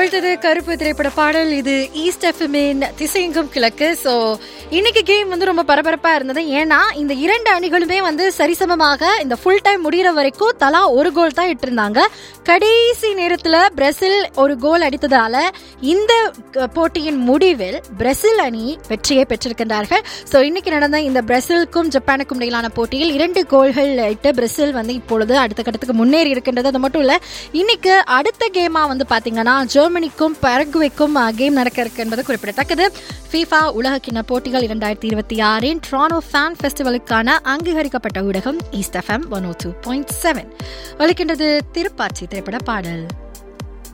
ஒழித்தது கருப்பு திரைப்பட பாடல் இது ஈஸ்ட் எஃப்எம்மின் திசையெங்கும் கிழக்கு சோ இன்னைக்கு கேம் வந்து ரொம்ப பரபரப்பா இருந்தது ஏன்னா இந்த இரண்டு அணிகளுமே வந்து சரிசமமாக இந்த ஃபுல் டைம் முடிகிற வரைக்கும் தலா ஒரு கோல் தான் இட்டிருந்தாங்க கடைசி நேரத்துல பிரேசில் ஒரு கோல் அடித்ததால இந்த க- போட்டியின் முடிவில் பிரேசில் அணி வெற்றியை பெற்றிருக்கின்றார்கள் சோ இன்னைக்கு நடந்த இந்த பிரேசிலுக்கும் ஜப்பானுக்கும் இடையிலான போட்டியில் இரண்டு கோல்கள் இட்டு பிரேசில் வந்து இப்பொழுது அடுத்த கட்டத்துக்கு முன்னேறி இருக்கின்றது அது மட்டும் இல்ல இன்னைக்கு அடுத்த கேமா வந்து பாத்தீங்கன்னா ஜெர்மனிக்கும் பரகுவைக்கும் கேம் நடக்க இருக்கு என்பது குறிப்பிடத்தக்கது ஃபீஃபா உலகக்கிண்ண போட்டிகள் இரண்டாயிரத்தி இருபத்தி ஆறின் ட்ரானோ ஃபேன் ஃபெஸ்டிவலுக்கான அங்கீகரிக்கப்பட்ட ஊடகம் east FM one O two point seven ஒழிக்கின்றது திருப்பாச்சி திரைப்பட பாடல்